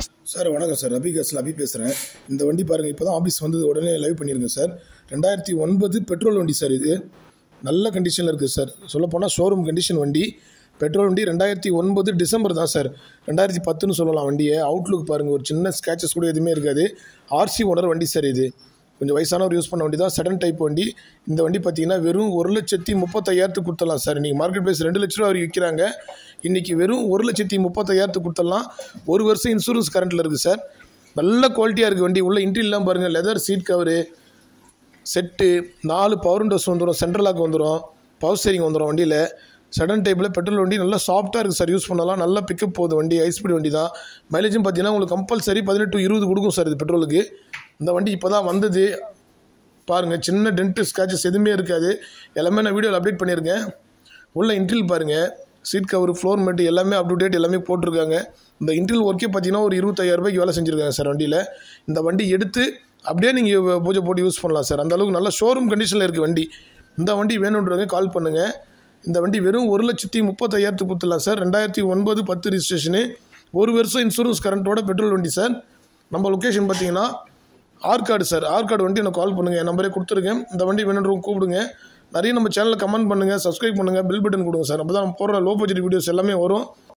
sir வணக்கம் sir ரபி கேஸில் அபி பேசுகிறேன் இந்த வண்டி பாருங்கள் இப்போ தான் ஆஃபீஸ் வந்தது உடனே லைவ் பண்ணியிருங்க சார் ரெண்டாயிரத்தி ஒன்பது பெட்ரோல் வண்டி சார் இது நல்ல கண்டிஷனில் இருக்குது சார் சொல்லப்போனால் ஷோரூம் கண்டிஷன் வண்டி பெட்ரோல் வண்டி ரெண்டாயிரத்தி ஒன்பது டிசம்பர் தான் சார் ரெண்டாயிரத்தி பத்துன்னு சொல்லலாம் வண்டியை அவுட்லுக் பாருங்கள் ஒரு சின்ன ஸ்கேச்சஸ் கூட எதுவுமே இருக்காது ஆர்சி ஓனர் வண்டி சார் இது கொஞ்சம் வயசானவர் யூஸ் பண்ண வண்டி தான் சடன் டைப் வண்டி இந்த வண்டி பார்த்தீங்கன்னா வெறும் ஒரு லட்சத்தி முப்பத்தையாயிரத்துக்கு கொடுத்துடலாம் சார் இன்றைக்கி மார்க்கெட் ப்ரைஸ் ரெண்டு லட்ச ரூபா வரைக்கும் விற்கிறாங்க இன்றைக்கி வெறும் ஒரு லட்சத்தி முப்பத்தையாயிரத்துக்கு கொடுத்துடலாம் ஒரு வருஷம் இன்சூரன்ஸ் கரண்ட்டில் இருக்குது சார் நல்ல குவாலிட்டியாக இருக்குது வண்டி உள்ள இன்டீரியர்லாம் பாருங்கள் லெதர் சீட் கவரு செட்டு நாலு பவர் விண்டோஸ் வந்துடும் சென்ட்ரல் லாக் வந்துடும் பவர் ஸ்டேரிங் வந்துடும் வண்டியில் சடன் டைப்பில் பெட்ரோல் வண்டி நல்லா சாஃப்ட்டாக இருக்குது சார் யூஸ் பண்ணலாம் நல்லா பிக்கப் போகுது வண்டி ஹை ஸ்பீட் வண்டி தான் மைலேஜும் பார்த்தீங்கன்னா உங்களுக்கு கம்பல்சரி பதினெட்டு to இருபது கொடுக்கும் சார் இது பெட்ரோலுக்கு இந்த வண்டி இப்போ தான் வந்தது பாருங்கள் சின்ன டென்ட்டு ஸ்க்ராச்சஸ் எதுவுமே இருக்காது எல்லாமே நான் வீடியோவில் அப்டேட் பண்ணியிருக்கேன் உள்ள இன்ட்ரில் பாருங்கள் சீட் கவர் ஃப்ளோர் மேட் எல்லாமே அப் டு டேட் எல்லாமே போட்டிருக்காங்க இந்த இன்ட்ரில் ஒர்க்கே பார்த்தீங்கன்னா ஒரு இருபத்தாயிரம் ரூபாய்க்கு வேலை செஞ்சுருக்காங்க சார் வண்டியில் இந்த வண்டி எடுத்து அப்படியே நீங்கள் பூஜை போட்டு யூஸ் பண்ணலாம் சார் அந்த அளவுக்கு நல்ல ஷோரூம் கண்டிஷனில் இருக்குது வண்டி இந்த வண்டி வேணுன்றவங்க கால் பண்ணுங்கள் இந்த வண்டி வெறும் ஒரு லட்சத்தி முப்பத்தையாயிரத்துக்கு கொடுத்துடலாம் சார் ரெண்டாயிரத்தி ஒன்பது பத்து ரிஜிஸ்ட்ரேஷனு ஒரு வருஷம் இன்சூரன்ஸ் கரண்ட்டோட பெட்ரோல் வண்டி சார் நம்ம லொக்கேஷன் பார்த்தீங்கன்னா ஆர்காடு சார் ஆர்காடு வண்டி எனக்கு கால் பண்ணுங்கள் என் நம்பரே கொடுத்துருக்கேன் இந்த வண்டி வேணுன்றவங்க கூப்பிடுங்க நிறைய நம்ம சேனலில் கமெண்ட் பண்ணுங்கள் சப்ஸ்கிரைப் பண்ணுங்கள் பில் பட்டன் கொடுங்க சார் அப்போ தான் போடுற லோ பட்ஜெட் வீடியோஸ் எல்லாமே வரும்